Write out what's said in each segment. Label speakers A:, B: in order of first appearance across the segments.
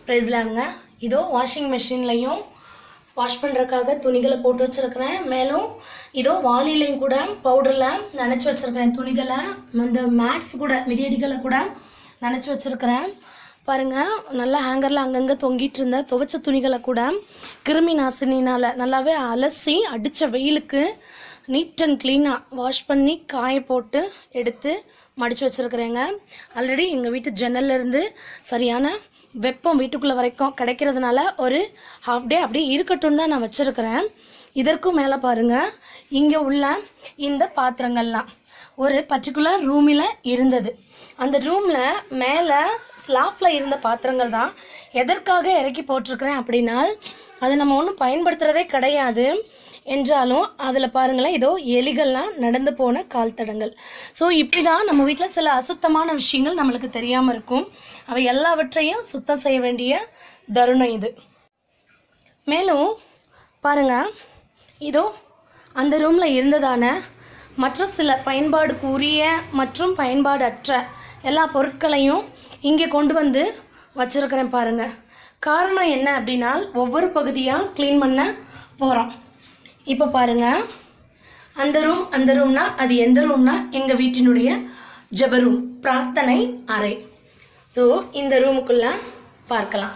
A: ப்ரைஸ்லாங்க இதோ washing மிஷின்லையும் wash பண்ணுறதுக்காக துணிகளை போட்டு வச்சுருக்கிறேன் மேலும் இதோ வாளிலையும் கூட பவுடரில் நனைச்சி வச்சுருக்கிறேன் துணிகளை இந்த மேட்ஸ் கூட மிதியடிகளை கூட நனைச்சி வச்சுருக்கிறேன் பாருங்கள் நல்லா ஹேங்கரில் அங்கங்கே தொங்கிட்டு இருந்த துவைச்ச துணிகளை கூட கிருமி நாசினினால் நல்லாவே அலசி அடித்த வெயிலுக்கு நீட் அண்ட் க்ளீனாக வாஷ் பண்ணி காய போட்டு எடுத்து மடித்து வச்சுருக்குறேங்க ஆல்ரெடி எங்கள் வீட்டு ஜன்னல்ல இருந்து சரியான வெப்பம் வீட்டுக்குள்ளே வரைக்கும் கிடைக்கிறதுனால ஒரு ஹாஃப் டே அப்படியே இருக்கட்டும் தான் நான் வச்சுருக்கிறேன் இதற்கும் மேலே பாருங்கள் இங்கே உள்ள இந்த பாத்திரங்கள்லாம் ஒரு பர்டிகுலர் ரூமில் இருந்தது அந்த ரூமில் மேலே ஸ்லாஃபில் இருந்த பாத்திரங்கள் தான் எதற்காக இறக்கி போட்டிருக்கிறேன் அப்படின்னா அதை நம்ம ஒன்றும் பயன்படுத்துகிறதே கிடையாது என்றாலும் அதில் பாருங்களேன் ஏதோ எலிகள்லாம் நடந்து போன கால் தடங்கள் ஸோ இப்படி தான் நம்ம வீட்டில் சில அசுத்தமான விஷயங்கள் நம்மளுக்கு தெரியாமல் இருக்கும் அவை எல்லாவற்றையும் சுத்தம் செய்ய வேண்டிய தருணம் இது மேலும் பாருங்க இதோ அந்த ரூமில் இருந்ததான மற்ற சில பயன்பாடுக்கு உரிய மற்றும் பயன்பாடு அற்ற எல்லா பொருட்களையும் இங்கே கொண்டு வந்து வச்சிருக்கிறேன் பாருங்க காரணம் என்ன அப்படின்னா ஒவ்வொரு பகுதியாக க்ளீன் பண்ண போகிறோம் இப்போ பாருங்க அந்த ரூம் அந்த ரூம்னா அது எந்த ரூம்னா எங்கள் வீட்டினுடைய ஜெப ரூம் பிரார்த்தனை அறை ஸோ இந்த ரூமுக்குள்ள பார்க்கலாம்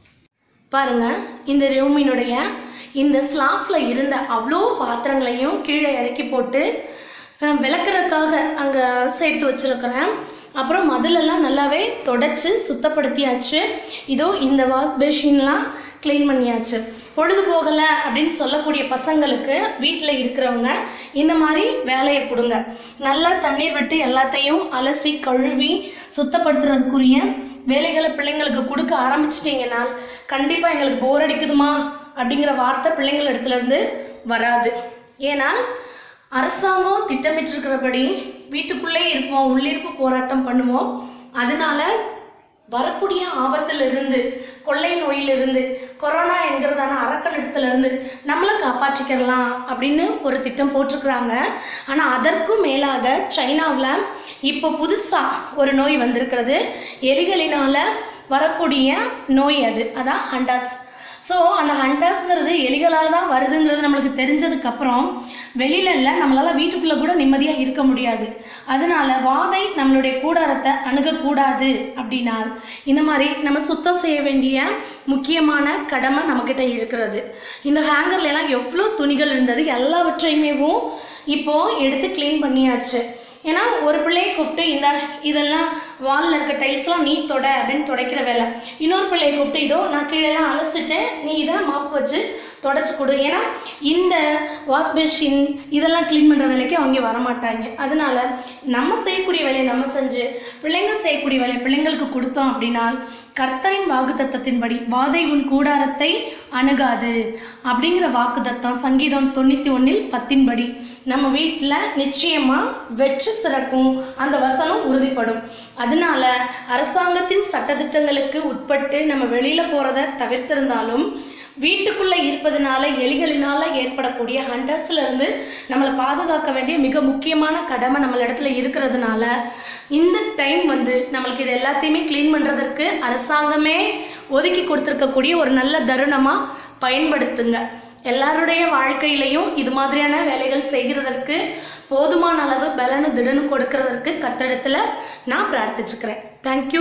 A: பாருங்க இந்த ரூமினுடைய இந்த ஸ்லாஃப்ல இருந்த அவ்வளோ பாத்திரங்களையும் கீழே இறக்கி போட்டு அஹ், விளக்குறதுக்காக அங்கே சேர்த்து வச்சிருக்கிறேன் அப்புறம் மதிலெல்லாம் நல்லாவே தொடச்சி சுத்தப்படுத்தியாச்சு இதோ இந்த வாஷ் பேஷின்லாம் க்ளீன் பண்ணியாச்சு பொழுது போகலை அப்படின்னு சொல்லக்கூடிய பசங்களுக்கு வீட்டில் இருக்கிறவங்க இந்த மாதிரி வேலையை கொடுங்க நல்லா தண்ணீர் விட்டு எல்லாத்தையும் அலசி கழுவி சுத்தப்படுத்துறதுக்குரிய வேலைகளை பிள்ளைங்களுக்கு கொடுக்க ஆரம்பிச்சிட்டிங்கன்னா கண்டிப்பாக எங்களுக்கு போர் அடிக்குதுமா அப்படிங்கிற வார்த்தை பிள்ளைங்கள் இடத்துல இருந்து வராது ஏனால் அரசாங்கம் திட்டமிட்டிருக்கிறபடி வீட்டுக்குள்ளே இருப்போம் உள்ளிருப்பு போராட்டம் பண்ணுவோம் அதனால வரக்கூடிய ஆபத்திலிருந்து கொள்ளை நோயிலிருந்து கொரோனா என்கிறதான அரக்கனிடத்திலிருந்து நம்மளை காப்பாற்றிக்கிறலாம் அப்படின்னு ஒரு திட்டம் போட்டிருக்கிறாங்க ஆனால் அதற்கும் மேலாக சைனாவில் இப்போ புதுசாக ஒரு நோய் வந்திருக்கிறது எலிகளினால் வரக்கூடிய நோய் அது அதான் ஹண்டாஸ் ஸோ அந்த ஹண்டர்ஸ்ங்கிறது எலிகளால் தான் வருதுங்கிறது நம்மளுக்கு தெரிஞ்சதுக்கப்புறம் வெளியில இல்லை நம்மளால் வீட்டுக்குள்ளே கூட நிம்மதியாக இருக்க முடியாது அதனால வாதை நம்மளுடைய கூடாரத்தை அணுகக்கூடாது அப்படின்னா இந்த மாதிரி நம்ம சுத்தம் செய்ய வேண்டிய முக்கியமான கடமை நம்மக்கிட்ட இருக்கிறது இந்த ஹேங்கர்ல எல்லாம் எவ்வளோ துணிகள் இருந்தது எல்லாவற்றையுமேவும் இப்போ எடுத்து க்ளீன் பண்ணியாச்சு ஏன்னா ஒரு பிள்ளையை கூப்பிட்டு இந்த இதெல்லாம் வாலில் இருக்க டைல்ஸ்லாம் நீ தொட அப்படின்னு துடைக்கிற வேலை இன்னொரு பிள்ளையை கூப்பிட்டு இதோ நான் கீழெல்லாம் அலசிட்டேன் நீ இதை மாஃப் வச்சு தொடச்சி கொடு ஏன்னா இந்த வாஷ் பேஷின் இதெல்லாம் க்ளீன் பண்ணுற வேலைக்கு அவங்க வரமாட்டாங்க அதனால நம்ம செய்யக்கூடிய வேலையை நம்ம செஞ்சு பிள்ளைங்க செய்யக்கூடிய வேலையை பிள்ளைங்களுக்கு கொடுத்தோம் அப்படின்னா கர்த்தரின் வாக்குத்தத்தத்தின்படி வாதை உன் கூடாரத்தை அணுகாது அப்படிங்கிற வாக்குத்தத்தம் சங்கீதம் தொண்ணூற்றி ஒன்றில் பத்தின்படி நம்ம வீட்டில் நிச்சயமாக வெற்றி சிறக்கும் அந்த வசனம் உறுதிப்படும் அதனால அரசாங்கத்தின் சட்டத்திட்டங்களுக்கு உட்பட்டு நம்ம வெளியில் போகிறத தவிர்த்திருந்தாலும் வீட்டுக்குள்ளே இருப்பதனால எலிகளினால ஏற்படக்கூடிய ஹண்டர்ஸ்ல இருந்து நம்மளை பாதுகாக்க வேண்டிய மிக முக்கியமான கடமை நம்ம இடத்துல இருக்கிறதுனால இந்த டைம் வந்து நம்மளுக்கு இது எல்லாத்தையுமே க்ளீன் பண்ணுறதற்கு அரசாங்கமே ஒதுக்கி கொடுத்துருக்கக்கூடிய ஒரு நல்ல தருணமாக பயன்படுத்துங்க எல்லாருடைய வாழ்க்கையிலையும் இது மாதிரியான வேலைகள் செய்கிறதற்கு போதுமான அளவு பலனு திடனு கொடுக்கறதற்கு கத்தடத்தில் நான் பிரார்த்திச்சுக்கிறேன் தேங்க்யூ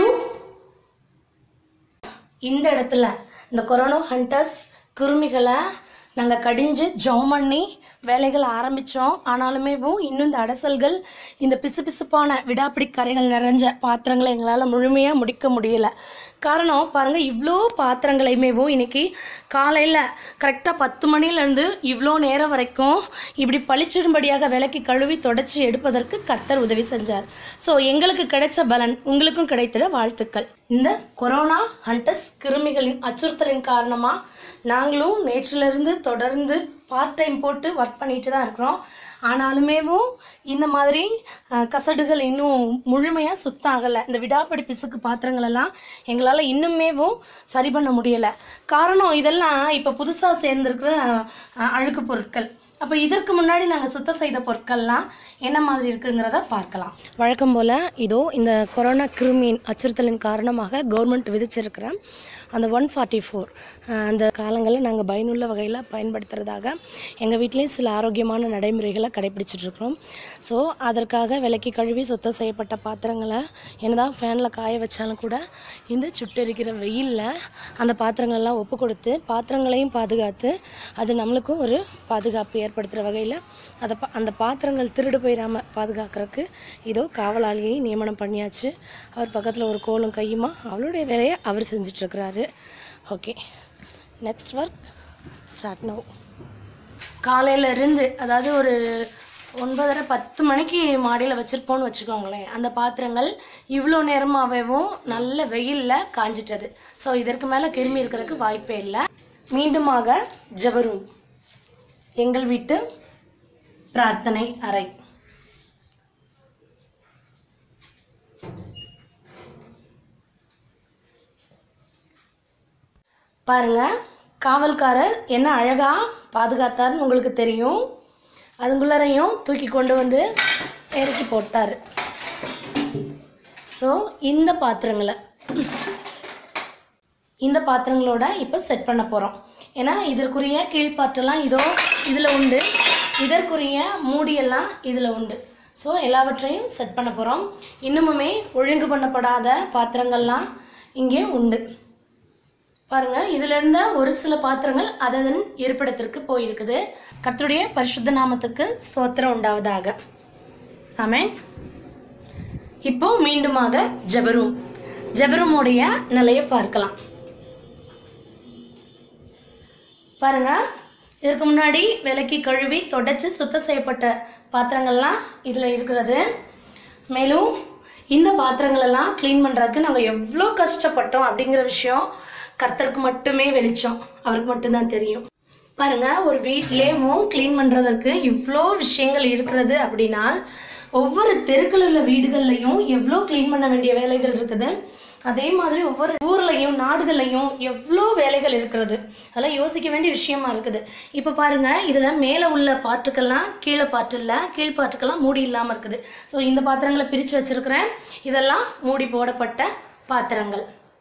A: இந்த இடத்துல இந்த கொரோனா ஹண்டர்ஸ் கிருமிகளை நாங்கள் கடிஞ்சு ஜம் பண்ணி வேலைகள் ஆரம்பித்தோம் ஆனாலுமேவும் இன்னும் இந்த அடசல்கள் இந்த பிசுபிசுப்பான விடாப்பிடி கரைகள் நிறைஞ்ச பாத்திரங்களை எங்களால் முழுமையாக முடிக்க முடியல காரணம் பாருங்கள் இவ்வளோ பாத்திரங்களையுமேவும் இன்னைக்கு காலையில் கரெக்டாக பத்து மணிலேருந்து இவ்வளோ நேரம் வரைக்கும் இப்படி பளிச்சிடும்படியாக விலைக்கு கழுவி தொடச்சி எடுப்பதற்கு கர்த்தர் உதவி செஞ்சார் ஸோ எங்களுக்கு கிடைச்ச பலன் உங்களுக்கும் கிடைத்திட வாழ்த்துக்கள் இந்த கொரோனா ஹண்டஸ் கிருமிகளின் அச்சுறுத்தலின் காரணமாக நாங்களும் நேற்றிலிருந்து தொடர்ந்து பார்ட் டைம் போட்டு ஒர்க் பண்ணிட்டு தான் இருக்கிறோம் ஆனாலுமேவும் இந்த மாதிரி அஹ், கசடுகள் இன்னும் முழுமையாக சுத்தம் ஆகலை இந்த விடாப்படி பிசுக்கு பாத்திரங்களெல்லாம் எங்களால் இன்னுமேவும் சரி பண்ண முடியலை காரணம் இதெல்லாம் இப்போ புதுசாக சேர்ந்துருக்கிற அஹ், அழுக்கு பொருட்கள் அப்போ இதற்கு முன்னாடி நாங்கள் சுத்தம் செய்த பொருட்கள்லாம் என்ன மாதிரி இருக்குங்கிறத பார்க்கலாம் வழக்கம் போல் இதோ இந்த கொரோனா கிருமியின் அச்சுறுத்தலின் காரணமாக கவர்மெண்ட் விதிச்சிருக்கிற அந்த ஒன் ஃபார்ட்டி ஃபோர் அந்த காலங்களில் நாங்கள் பயனுள்ள வகையில் பயன்படுத்துகிறதாக எங்கள் வீட்லேயும் சில ஆரோக்கியமான நடைமுறைகளை கடைபிடிச்சிட்ருக்கிறோம் ஸோ அதற்காக விலக்கி கழுவி சுத்தம் செய்யப்பட்ட பாத்திரங்களை என்னதான் ஃபேனில் காய வச்சாலும் கூட இந்த சுட்டெரிக்கிற வெயிலில் அந்த பாத்திரங்கள்லாம் ஒப்பு கொடுத்து பாத்திரங்களையும் பாதுகாத்து அது நம்மளுக்கும் ஒரு பாதுகாப்பு ஏற்படுத்துகிற வகையில் அதை பா அந்த பாத்திரங்கள் திருடு போயிடாமல் பாதுகாக்கிறதுக்கு இதோ காவலாளியை நியமனம் பண்ணியாச்சு அவர் பக்கத்தில் ஒரு கோலும் கையுமா அவளுடைய வேலையை அவர் செஞ்சிட்ருக்கிறாரு okay next work start no காலையில இருந்து அதாவது ஒரு ஒன்பதரை பத்து மணிக்கு மாடியில் வச்சுருப்போம்னு வச்சுக்கோங்களேன் அந்த பாத்திரங்கள் இவ்வளோ நேரமாகவும் நல்ல வெயிலில் காஞ்சிட்டது ஸோ இதற்கு மேலே கிருமி இருக்கிறதுக்கு வாய்ப்பே இல்லை மீண்டுமாக ஜபரூம் எங்கள் வீட்டு பிரார்த்தனை அறை பாருங்க காவல்காரர் என்ன அழகா பாதுகாத்தார்னு உங்களுக்கு தெரியும் அதுங்குள்ளரையும் தூக்கி கொண்டு வந்து இறக்கி போட்டார் ஸோ இந்த பாத்திரங்களை இந்த பாத்திரங்களோட இப்போ செட் பண்ண போகிறோம் ஏன்னா இதற்குரிய கீழ்ப்பாற்றெல்லாம் இதோ இதில் உண்டு இதற்குரிய மூடியெல்லாம் இதில் உண்டு ஸோ எல்லாவற்றையும் செட் பண்ண போகிறோம் இன்னுமுமே ஒழுங்கு பண்ணப்படாத பாத்திரங்கள்லாம் இங்கே உண்டு பாருங்க இதுல இருந்த ஒரு சில பாத்திரங்கள் அதன் இருப்பிடத்திற்கு போயிருக்குது கர்த்தருடைய பரிசுத்த நாமத்துக்கு ஸ்தோத்திரம் உண்டாவதாக ஆமென் இப்போ மீண்டுமாக ஜெபரூம் ஜெபரூமுடைய நிலையை பார்க்கலாம் பாருங்க இதற்கு முன்னாடி விலக்கி கழுவி தொடச்சி சுத்தம் செய்யப்பட்ட பாத்திரங்கள்லாம் இதில் இருக்கிறது மேலும் இந்த பாத்திரங்களெல்லாம் க்ளீன் பண்ணுறதுக்கு நாங்கள் எவ்வளோ கஷ்டப்பட்டோம் அப்படிங்கிற விஷயம் கர்த்தருக்கு மட்டுமே வெளிச்சம் அவருக்கு மட்டும்தான் தெரியும் பாருங்க ஒரு வீட்லேயும் க்ளீன் பண்ணுறதற்கு இவ்வளோ விஷயங்கள் இருக்கிறது அப்படின்னா ஒவ்வொரு தெருக்களில் உள்ள வீடுகள்லையும் எவ்வளோ க்ளீன் பண்ண வேண்டிய வேலைகள் இருக்குது அதே மாதிரி ஒவ்வொரு ஊர்லையும் நாடுகள்லையும் எவ்வளோ வேலைகள் இருக்கிறது அதெல்லாம் யோசிக்க வேண்டிய விஷயமா இருக்குது இப்போ பாருங்க இதில் மேலே உள்ள பாட்டுக்கெல்லாம் கீழே பாட்டு இல்லை கீழ் பாட்டுக்கெல்லாம் மூடி இல்லாமல் இருக்குது ஸோ இந்த பாத்திரங்களை பிரித்து வச்சிருக்கிறேன் இதெல்லாம் மூடி போடப்பட்ட பாத்திரங்கள்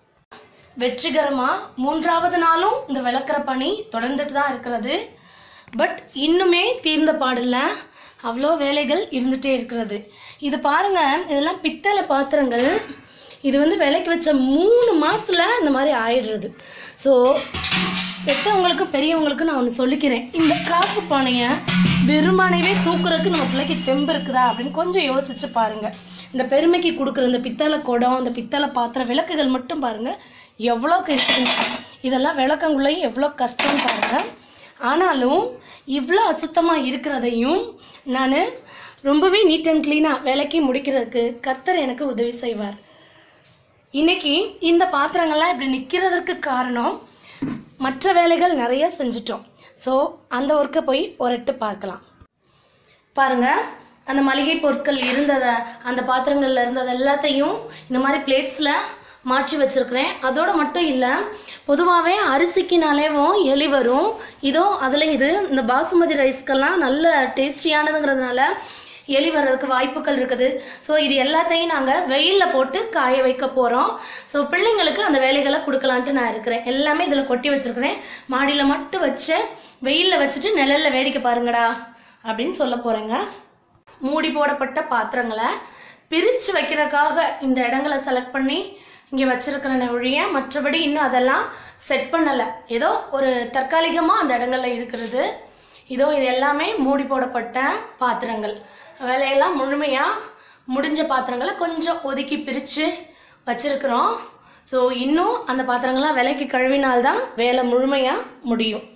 A: வெற்றிகரமாக மூன்றாவது நாளும் இந்த விளக்குற பணி தொடர்ந்துட்டு தான் இருக்கிறது பட் இன்னுமே தீர்ந்த பாடில்ல அவ்வளோ வேலைகள் இருந்துகிட்டே இருக்கிறது இது பாருங்க இதெல்லாம் பித்தளை பாத்திரங்கள் இது வந்து விலைக்கு வச்ச மூணு மாசத்துல இந்த மாதிரி ஆயிடுறது ஸோ பெற்றவங்களுக்கு பெரியவங்களுக்கு நான் ஒன்று சொல்லிக்கிறேன் இந்த காசு பானையை வெறுமனைவே தூக்குறதுக்கு நம்ம பிள்ளைக்கு தெம்பு இருக்குதா அப்படின்னு கொஞ்சம் யோசிச்சு பாருங்க இந்த பெருமைக்கு கொடுக்குற இந்த பித்தளை குடம் இந்த பித்தளை பாத்திரம் விளக்குகள் மட்டும் பாருங்க எவ்வளோக்கு இருக்குங்க இதெல்லாம் விளக்கங்குள்ளேயும் எவ்வளோ கஷ்டம் பாருங்க ஆனாலும் இவ்வளோ அசுத்தமாக இருக்கிறதையும் நான் ரொம்பவே நீட் அண்ட் க்ளீனாக விளக்கி முடிக்கிறதுக்கு கர்த்தர் எனக்கு உதவி செய்வார் இன்னைக்கு இந்த பாத்திரங்கள்லாம் இப்படி நிற்கிறதற்கு காரணம் மற்ற வேலைகள் நிறைய செஞ்சிட்டோம் ஸோ அந்த ஒர்க்கை போய் ஒரு எட்டு பார்க்கலாம் பாருங்க அந்த மளிகை பொருட்கள் இருந்ததை அந்த பாத்திரங்கள்ல இருந்தது எல்லாத்தையும் இந்த மாதிரி பிளேட்ஸில் மாற்றி வச்சிருக்கிறேன் அதோட மட்டும் இல்லை பொதுவாகவே அரிசிக்குனாலேவும் எலி வரும் இதோ அதில் இது இந்த பாசுமதி ரைஸ்க்கெல்லாம் நல்ல டேஸ்டியானதுங்கிறதுனால எலி வர்றதுக்கு வாய்ப்புகள் இருக்குது ஸோ இது எல்லாத்தையும் நாங்கள் வெயிலில் போட்டு காய வைக்க போகிறோம் ஸோ பிள்ளைங்களுக்கு அந்த வேலைகளை கொடுக்கலான்ட்டு நான் இருக்கிறேன் எல்லாமே இதில் கொட்டி வச்சிருக்கிறேன் மாடியில் மட்டும் வச்சு வெயிலில் வச்சுட்டு நிழல்ல வேடிக்கை பாருங்கடா அப்படின்னு சொல்ல போகிறேங்க மூடி போடப்பட்ட பாத்திரங்களை பிரித்து வைக்கிறதுக்காக இந்த இடங்களை செலக்ட் பண்ணி இங்கே வச்சிருக்கிறேன் ஒழிய மற்றபடி இன்னும் அதெல்லாம் செட் பண்ணலை ஏதோ ஒரு தற்காலிகமாக அந்த இடங்கள்ல இருக்கிறது இதோ இது எல்லாமே மூடி போடப்பட்ட பாத்திரங்கள் வேலையெல்லாம் முழுமையாக முடிஞ்ச பாத்திரங்களை கொஞ்சம் ஒதுக்கி பிரித்து வச்சிருக்கிறோம் ஸோ இன்னும் அந்த பாத்திரங்கள்லாம் விலைக்கு கழுவினால்தான் வேலை முழுமையாக முடியும்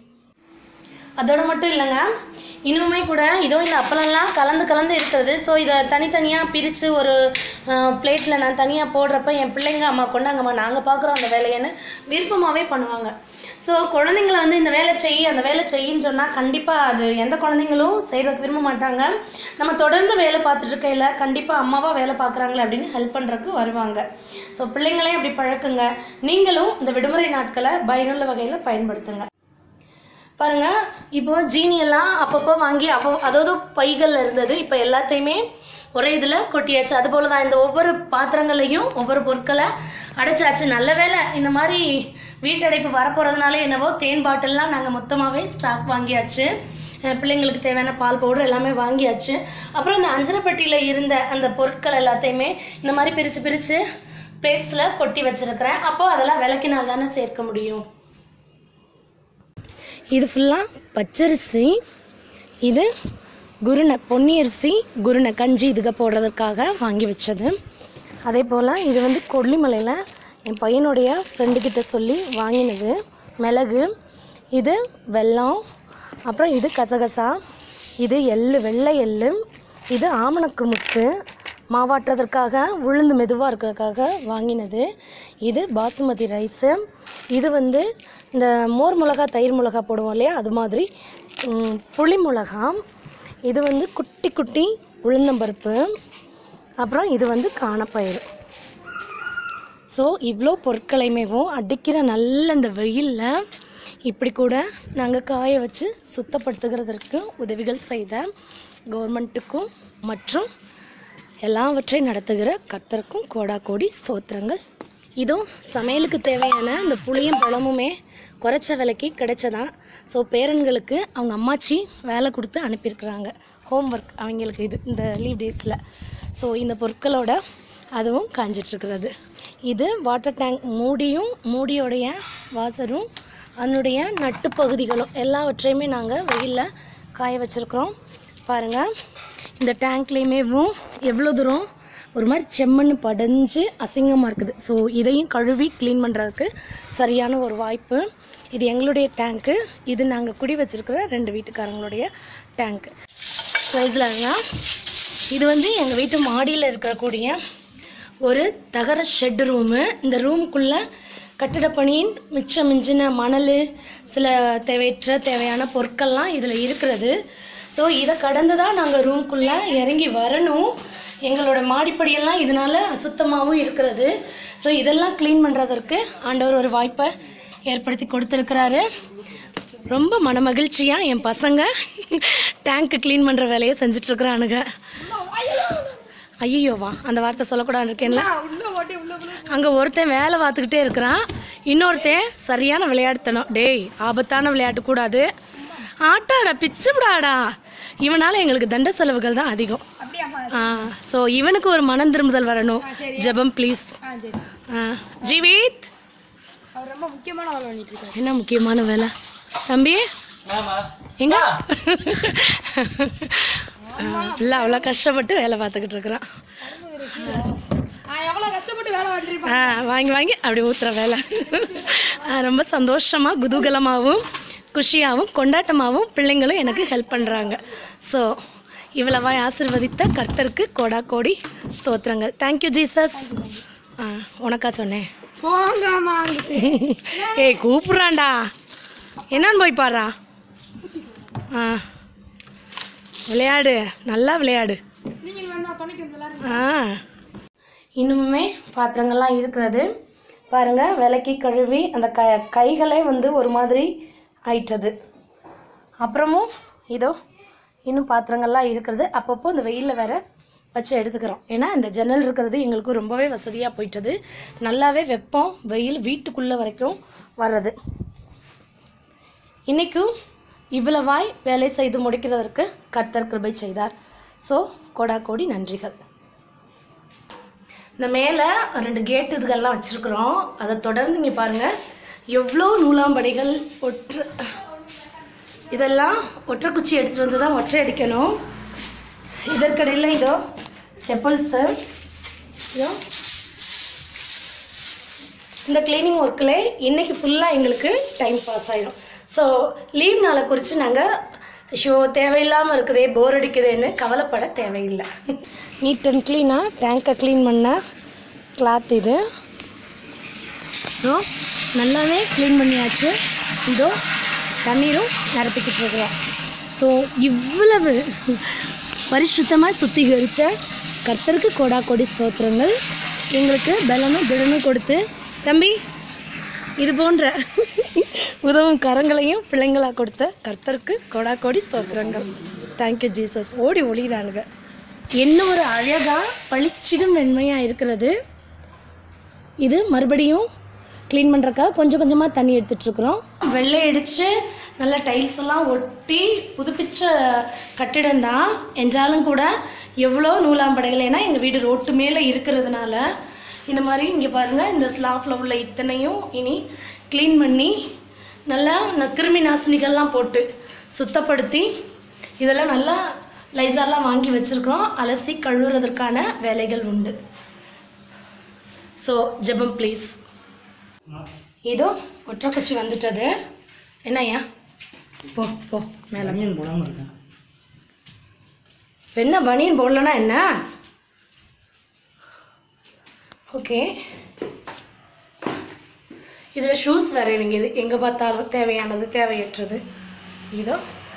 A: அதோட மட்டும் இல்லைங்க இன்னுமே கூட இதோ இந்த அப்பளம்லாம் கலந்து கலந்து இருக்கிறது ஸோ இதை தனித்தனியாக பிரித்து ஒரு பிளேட்டில் நான் தனியாக போடுறப்ப என் பிள்ளைங்க அம்மா கொண்டாங்கம்மா நாங்கள் பார்க்குறோம் அந்த வேலையன்னு விருப்பமாகவே பண்ணுவாங்க ஸோ குழந்தைங்கள வந்து இந்த வேலை செய் அந்த வேலை செய்யின்னு சொன்னால் கண்டிப்பாக அது எந்த குழந்தைங்களும் செய்கிறதுக்கு விரும்ப மாட்டாங்க நம்ம தொடர்ந்து வேலை பார்த்துட்டு இருக்கையில் கண்டிப்பாக அம்மாவா வேலை பார்க்குறாங்களே அப்படின்னு ஹெல்ப் பண்ணுறதுக்கு வருவாங்க ஸோ பிள்ளைங்களையும் அப்படி பழக்குங்க நீங்களும் இந்த விடுமுறை நாட்களை பயனுள்ள வகையில் பயன்படுத்துங்க பாருங்க இப்போ ஜீனி எல்லாம் அப்பப்போ வாங்கி அப்போ அதாவது பைகள்ல இருந்தது இப்போ எல்லாத்தையுமே ஒரே இதில் கொட்டியாச்சு அதுபோல தான் இந்த ஒவ்வொரு பாத்திரங்களையும் ஒவ்வொரு பொருட்களை அடைச்சாச்சு நல்ல வேளை இந்த மாதிரி வீட்டடைப்பு வரப்போகிறதுனால என்னவோ தேன் பாட்டில்லாம் நாங்கள் மொத்தமாகவே ஸ்டாக் வாங்கியாச்சு அஹ் பிள்ளைங்களுக்கு தேவையான பால் பவுடர் எல்லாமே வாங்கியாச்சு அப்புறம் இந்த அஞ்சரைப்பட்டியில் இருந்த அந்த பொருட்கள் எல்லாத்தையுமே இந்த மாதிரி பிரித்து பிரித்து பிளேட்ஸில் கொட்டி வச்சிருக்கிறேன் அப்போ அதெல்லாம் விளக்கினால் தானே சேர்க்க முடியும் இது ஃபுல்லாக பச்சரிசி இது குருணை பொன்னி அரிசி குருணை கஞ்சி இதுக்கு போடுறதுக்காக வாங்கி வச்சது அதே போல் இது வந்து கொல்லிமலையில் என் பையனுடைய ஃப்ரெண்டுக்கிட்ட சொல்லி வாங்கினது மிளகு இது வெல்லம் அப்புறம் இது கசகசா இது எள்ளு வெள்ளை எள்ளு இது ஆமணக்கு முத்து மாவாட்டுறதற்காக உளுந்து மெதுவாக இருக்கிறதுக்காக வாங்கினது இது பாசுமதி ரைஸு இது வந்து இந்த மோர் மிளகா தயிர் மிளகா போடுவோம் இல்லையா அது மாதிரி ம், புளி மிளகா இது வந்து குட்டி குட்டி உளுந்தம்பருப்பு அப்புறம் இது வந்து காணப்பயிறு ஸோ இவ்வளோ பொருட்களையுமேவும் அடிக்கிற நல்ல இந்த வெயிலில் இப்படி கூட நாங்கள் காய வச்சு சுத்தப்படுத்துகிறதற்கு உதவிகள் செய்த கவர்மெண்ட்டுக்கும் மற்றும் எல்லாவற்றையும் நடத்துகிற கர்த்தருக்கும் கோடா கோடி ஸ்தோத்திரங்கள் இதுவும் சமையலுக்கு தேவையான இந்த புளியும் பழமுமே குறைச்ச விலைக்கு கிடைச்சதான் ஸோ பேரன்களுக்கு அவங்க அம்மாச்சி வேலை கொடுத்து அனுப்பியிருக்கிறாங்க ஹோம்ஒர்க் அவங்களுக்கு இது இந்த லீவ் டேஸில் ஸோ இந்த பொருட்களோட அதுவும் காஞ்சிட்ருக்கிறது இது வாட்டர் டேங்க் மூடியும் மூடியோடைய வாசரும் அதனுடைய நட்டு பகுதிகளும் எல்லாவற்றையுமே நாங்கள் வெயிலில் காய வச்சுருக்குறோம் பாருங்கள் இந்த டேங்க்லேயுமேவும் எவ்வளோ தூரம் ஒரு மாதிரி செம்மண் படைஞ்சு அசிங்கமாக இருக்குது ஸோ இதையும் கழுவி க்ளீன் பண்ணுறதுக்கு சரியான ஒரு வாய்ப்பு இது எங்களுடைய டேங்க்கு இது நாங்கள் குடி வச்சிருக்கிற ரெண்டு வீட்டுக்காரங்களுடைய டேங்க்கு ப்ரைஸ்லாங்க இது வந்து எங்கள் வீட்டு மாடியில் இருக்கக்கூடிய ஒரு தகர ஷெட் ரூமு இந்த ரூமுக்குள்ளே கட்டிடப் பணியின் மிச்சம் மிஞ்சின மணல் சில தேவையற்ற தேவையான பொருட்கள்லாம் இதில் இருக்கிறது ஸோ இதை கடந்து தான் நாங்கள் ரூம்குள்ளே இறங்கி வரணும் எங்களோட மாடிப்படியெல்லாம் இதனால அசுத்தமாகவும் இருக்கிறது ஸோ இதெல்லாம் க்ளீன் பண்ணுறதற்கு ஆண்டவர் ஒரு வாய்ப்பை ஏற்படுத்தி கொடுத்துருக்கிறாரு ரொம்ப மனமகிழ்ச்சியாக என் பசங்க டேங்க்கு க்ளீன் பண்ணுற வேலையை செஞ்சிட்ருக்குறானுங்க ஐயோவா அந்த வார்த்தை சொல்லக்கூடாது இருக்கேன்ல அங்கே ஒருத்தன் வேலை பார்த்துக்கிட்டே இருக்கிறான் இன்னொருத்தன் சரியான விளையாட்டுத்தனம் டேய் ஆபத்தான விளையாட்டு கூடாது ஆட்டாடா பிச்சுடாடா இவனால எங்களுக்கு தண்ட செலவுகள் தான் அதிகம் ஆ ஸோ இவனுக்கு ஒரு மனம் திரும்புதல் வரணும் ஜெபம் ப்ளீஸ்
B: ஆ சரி
A: ஆ ஜீவித்
B: அவர் ரொம்ப முக்கியமான வேலை பண்ணிட்டு இருக்காரு
A: என்ன முக்கியமான வேலை தம்பி எங்க பிள்ளை அவ்வளோ கஷ்டப்பட்டு வேலை பார்த்துக்கிட்டு இருக்கிறான்
B: நான் எவ்வளவு கஷ்டப்பட்டு வேலை பண்ணிட்டு
A: ஆ வாங்கி வாங்கி அப்படி ஊத்துற வேலை ஆ, ரொம்ப சந்தோஷமா குதூகலமாகவும் குஷியாகவும் கொண்டாட்டமாகவும் பிள்ளைங்களும் எனக்கு ஹெல்ப் பண்ணுறாங்க ஸோ இவ்வளவாய் ஆசிர்வதித்த கர்த்தருக்கு கோடா கோடி ஸ்தோத்திரங்கள் தேங்க்யூ ஜீசஸ் ஆ உனக்கா சொன்னேன்
B: போங்கம்மா
A: ஏய் கூப்பிட்றான்டா என்னன்னு போய் பாடுறா ஆ விளையாடு நல்லா விளையாடு
B: நீங்க வேணா பண்ணிக்க எல்லாரும்
A: ஆ இன்னுமே பாத்திரங்கள்லாம் இருக்கிறது பாருங்க விளக்கி கழுவி அந்த க கைகளே வந்து ஒரு மாதிரி ஆயிட்டது அப்புறமும் இதோ இன்னும் பாத்திரங்கள்லாம் இருக்கிறது அப்பப்போ இந்த வெயிலில் வேற வச்சு எடுத்துக்கிறோம் ஏன்னா இந்த ஜன்னல் இருக்கிறது எங்களுக்கு ரொம்பவே வசதியாக போயிட்டது நல்லாவே வெப்பம் வெயில் வீட்டுக்குள்ளே வரைக்கும் வர்றது இன்னைக்கும் இவ்வளவாய் வேலை செய்து முடிக்கிறதற்கு கர்த்தர் கிருபை செய்தார் ஸோ கோடா கோடி நன்றிகள் இந்த மேலே ரெண்டு கேட் இதுகள்லாம் வச்சுருக்குறோம் அதை தொடர்ந்து இங்கே பாருங்கள் எவ்வளோ நூலாம்படைகள் ஒற்று இதெல்லாம் ஒற்றை குச்சி எடுத்துகிட்டு வந்து தான் ஒற்றை அடிக்கணும் இதற்கிடையில் இதோ செப்பல்ஸு இதோ இந்த க்ளீனிங் ஒர்க்கில் இன்றைக்கி ஃபுல்லாக எங்களுக்கு டைம் பாஸ் ஆயிடும் ஸோ லீவ் நாளை குறித்து நாங்கள் ஷோ தேவையில்லாமல் இருக்குதே போர் அடிக்குதேன்னு கவலைப்பட தேவையில்லை நீட் அண்ட் க்ளீனாக டேங்கை க்ளீன் பண்ண கிளாத் இது ஸோ நல்லாவே க்ளீன் பண்ணியாச்சு இதோ தண்ணீரும் நிரப்பிக்கிட்டு இருக்கிறோம் ஸோ இவ்வளவு பரிசுத்தமாக சுத்திகரித்த கர்த்தருக்கு கோடா கோடி ஸ்தோத்திரங்கள் எங்களுக்கு பலனும் திடனும் கொடுத்து தம்பி இது போன்ற உதவும் கரங்களையும் பிள்ளைங்களா கொடுத்த கர்த்தருக்கு கொடா கோடி ஸ்தோத்திரங்கள் தேங்க்யூ ஜீசஸ் ஓடி ஒளிகிறானுங்க என்ன ஒரு அழகா பளிச்சிடும் வெண்மையாக இருக்கிறது இது மறுபடியும் க்ளீன் பண்ணுறக்காக கொஞ்சம் கொஞ்சமாக தண்ணி எடுத்துட்ருக்குறோம் வெள்ளை அடித்து நல்ல டைல்ஸ் எல்லாம் ஒட்டி புதுப்பிச்ச கட்டிடம் தான் என்றாலும் கூட எவ்வளோ நூலாம்படைகள் ஏன்னா எங்கள் வீடு ரோட்டு மேலே இருக்கிறதுனால இந்த மாதிரி இங்கே பாருங்கள் இந்த ஸ்லாஃபில் உள்ள இத்தனையும் இனி க்ளீன் பண்ணி நல்லா ந- கிருமி நாசினிகள்லாம் போட்டு சுத்தப்படுத்தி இதெல்லாம் நல்லா லைசாலாம் வாங்கி வச்சுருக்கிறோம் அலசி கழுவுறதற்கான வேலைகள் உண்டு ஸோ ஜெபம் ப்ளீஸ் ஏதோ ஒற்றைக்குச்சி வந்துட்டது என்னய்யா போ போ மேலே
C: மீன் போடாமல் இருக்கேன்
A: என்ன பனியன் போடலன்னா என்ன ஓகே இதில் ஷூஸ் வேறு எனக்கு இது எங்கே பார்த்தாலும் தேவையானது தேவையற்றது இதோ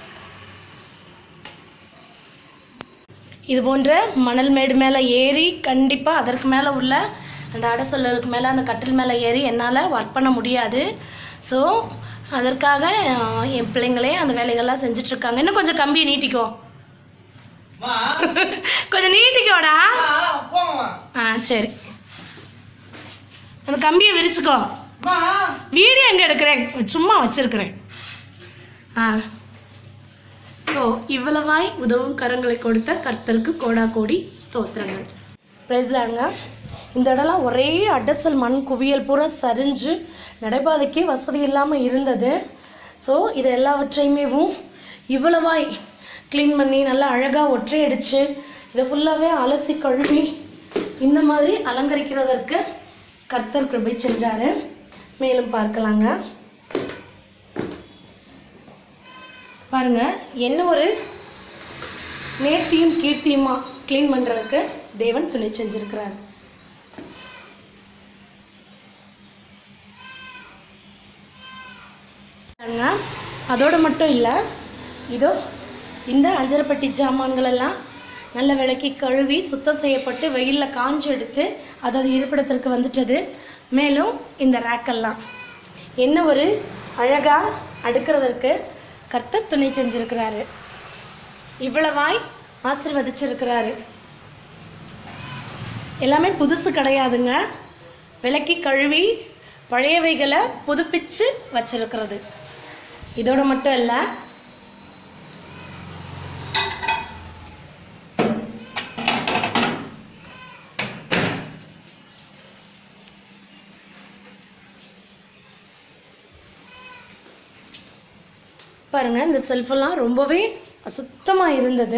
A: இது போன்ற மணல் மேடு மேலே ஏறி கண்டிப்பாக அதற்கு மேலே உள்ள அந்த அடசலுக்கு மேலே அந்த கட்டில் மேலே ஏறி என்னால் ஒர்க் பண்ண முடியாது ஸோ அதற்காக அஹ், என் பிள்ளைங்களே அந்த வேலைகள்லாம் செஞ்சிட்ருக்காங்க இன்னும் கொஞ்சம் கம்பியை நீட்டிக்கோ கொஞ்சம் நீட்டிக்கோடா ஆ சரி அந்த கம்பியை விரிச்சுக்கோ வீடியோ எங்கே எடுக்கிறேன் சும்மா வச்சிருக்கிறேன் ஆ ஸோ இவ்வளவாய் உதவும் கரங்களை கொடுத்த கர்த்தருக்கு கோடா கோடி ஸ்தோத்திரங்கள் பிரைஸ்லாங்க இந்த இடம்லாம் ஒரே அடசல் மண் குவியல் பூரா சரிஞ்சு நடைபாதைக்கே வசதி இல்லாமல் இருந்தது ஸோ இது எல்லாவற்றையுமேவும் இவ்வளவாய் க்ளீன் பண்ணி நல்லா அழகாக ஒற்றை அடித்து இதை ஃபுல்லாகவே அலசி கழுவி இந்த மாதிரி அலங்கரிக்கிறதற்கு கர்த்தர் கிருபை செஞ்சார் மேலும் பார்க்கலாங்க பாருங்க என்ன ஒரு நேர்த்தியும் கீர்த்தியுமா க்ளீன் பண்ணுறதுக்கு தேவன் துணை செஞ்சிருக்கிறார் பாருங்க, அதோட மட்டும் இல்லை இதோ இந்த அஞ்சரைப்பட்டி ஜாமான்கள் எல்லாம் நல்ல விளக்கி கழுவி சுத்தம் செய்யப்பட்டு வெயிலில் காஞ்சு எடுத்து அதது இருப்பிடத்திற்கு வந்துட்டது மேலும் இந்த ரேக்கெல்லாம் என்ன ஒரு அழகாக அடுக்கிறதற்கு கர்த்தர் துணை செஞ்சிருக்கிறாரு இவ்வளவாய் ஆசிர்வதிச்சிருக்கிறாரு எல்லாமே புதுசு கிடையாதுங்க விளக்கி கழுவி பழையவைகளை புதுப்பிச்சு வச்சிருக்கிறது இதோட மட்டும் இல்லை பாருங்க இந்த செல்ஃபெல்லாம் ரொம்பவே அசுத்தமாக இருந்தது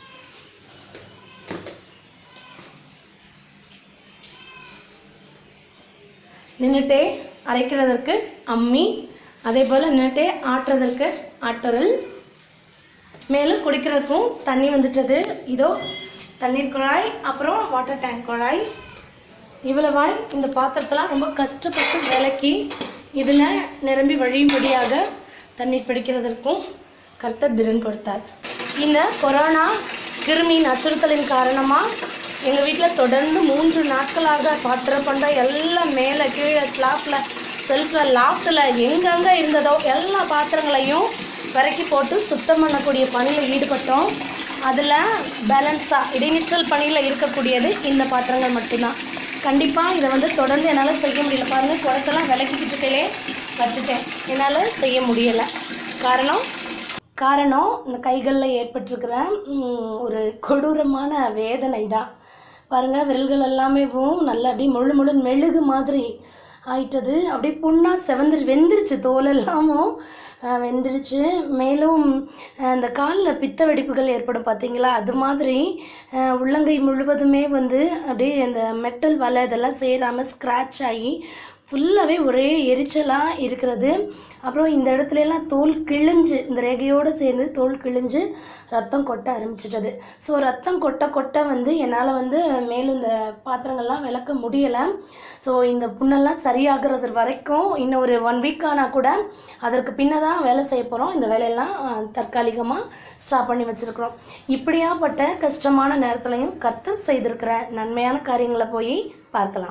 A: நின்றுட்டே அரைக்கிறதற்கு அம்மி அதே போல் நின்றுட்டே ஆட்டுறதற்கு ஆட்டுறல் மேலும் குடிக்கிறதுக்கும் தண்ணி வந்துட்டது இதோ தண்ணீர் குழாய் அப்புறம் வாட்டர் டேங்க் குழாய் இவ்வளவாய் இந்த பாத்திரத்தெல்லாம் ரொம்ப கஷ்டப்பட்டு விளக்கி இதில் நிரம்பி வழியும்படியாக தண்ணீர் பிடிக்கிறதற்கும் கர்த்தர் திறன் கொடுத்தார் இந்த கொரோனா கிருமியின் அச்சுறுத்தலின் காரணமாக எங்கள் வீட்டில் தொடர்ந்து மூன்று நாட்களாக பாத்திரம் பண்ட எல்லாம் மேலே கீழே ஸ்லாப்பில் செல்ஃபில் லாஃப்டில் எங்கெங்கே இருந்ததோ எல்லா பாத்திரங்களையும் விறக்கி போட்டு சுத்தம் பண்ணக்கூடிய பணியில் ஈடுபட்டோம் அதில் பேலன்ஸாக இடைநிற்றல் பணியில் இருக்கக்கூடியது இந்த பாத்திரங்கள் மட்டும்தான் கண்டிப்பாக இதை வந்து தொடர்ந்து என்னால் செய்ய முடியல பாருங்கள் குடத்தெல்லாம் விளக்கிக்கிட்டுட்டே வச்சுட்டேன் என்னால் செய்ய முடியலை காரணம் காரணம் இந்த கைகளில் ஏற்பட்டிருக்கிற ம், ஒரு கொடூரமான வேதனை தான் பாருங்கள் விரல்கள் எல்லாமே நல்லா அப்படியே முழு முழு மெழுகு மாதிரி ஆயிட்டது அப்படியே புண்ணாக செவந்துரு வெந்துருச்சு தோல் எல்லாமும் அஹ், வெந்துருச்சு மேலும் அஹ், இந்த காலில் பித்த வெடிப்புகள் ஏற்படும் பார்த்தீங்களா அது மாதிரி அஹ், உள்ளங்கை முழுவதுமே வந்து அப்படியே அந்த மெட்டல் வலை இதெல்லாம் சேராமல் ஸ்க்ராட்ச் ஆகி ஃபுல்லாகவே ஒரே எரிச்சலாக இருக்கிறது அப்புறம் இந்த இடத்துல எல்லாம் தோல் கிழிஞ்சு இந்த ரேகையோடு சேர்ந்து தோல் கிழிஞ்சு ரத்தம் கொட்ட ஆரம்பிச்சிட்டது ஸோ ரத்தம் கொட்ட கொட்ட வந்து என்னால் வந்து மேலும் இந்த பாத்திரங்கள்லாம் விளக்க முடியலை ஸோ இந்த புண்ணெல்லாம் சரியாகிறது வரைக்கும் இன்னும் ஒரு ஒன் வீக் ஆனால் கூட அதற்கு பின்ன தான் வேலை செய்ய போகிறோம் இந்த வேலையெல்லாம் அஹ், தற்காலிகமாக ஸ்டாப் பண்ணி வச்சுருக்குறோம் இப்படியாப்பட்ட கஷ்டமான நேரத்துலையும் கர்த்தர் செய்திருக்கிற நன்மையான காரியங்களை போய் பார்க்கலாம்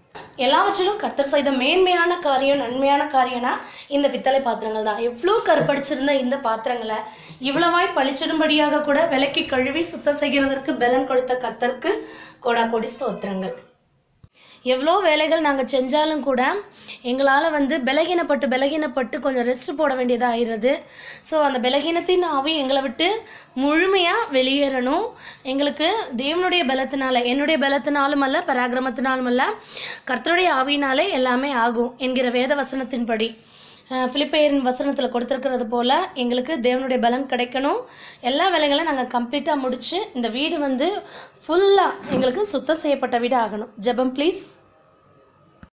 A: எல்லாவற்றிலும் கர்த்தர் செய்த மேன்மையான காரியம் நன்மையான காரியம்னா இந்த பித்தளை பாத்திரங்கள் தான் எவ்வளோ கருப்படிச்சிருந்த இந்த பாத்திரங்களை இவ்வளவாய் பளிச்சிடும்படியாக கூட விலக்கி கழுவி சுத்தம் செய்கிறதற்கு பலன் கொடுத்த கர்த்தருக்கு கோடா கோடி ஸ்தோத்திரங்கள் எவ்வளோ வேலைகள் நாங்கள் செஞ்சாலும் கூட எங்களால் வந்து பலகீனப்பட்டு பலகீனப்பட்டு கொஞ்சம் ரெஸ்ட் போட வேண்டியதாக ஆயிடுறது ஸோ அந்த பலகீனத்தின் ஆவி எங்களை விட்டு முழுமையாக வெளியேறணும் எங்களுக்கு தேவனுடைய பலத்தினால என்னுடைய பலத்தினாலும் அல்ல பராக்கிரமத்தினாலும் அல்ல கர்த்தருடைய ஆவியினாலே எல்லாமே ஆகும் என்கிற வேத வசனத்தின்படி அஹ் பிலிப்பையரின் வசனத்தில் கொடுத்துருக்கிறது போல் எங்களுக்கு தேவனுடைய பலன் கிடைக்கணும் எல்லா வேலைகளும் நாங்கள் கம்ப்ளீட்டாக முடித்து இந்த வீடு வந்து ஃபுல்லாக எங்களுக்கு சுத்தம் செய்யப்பட்ட வீடு ஆகணும் ஜெபம் ப்ளீஸ்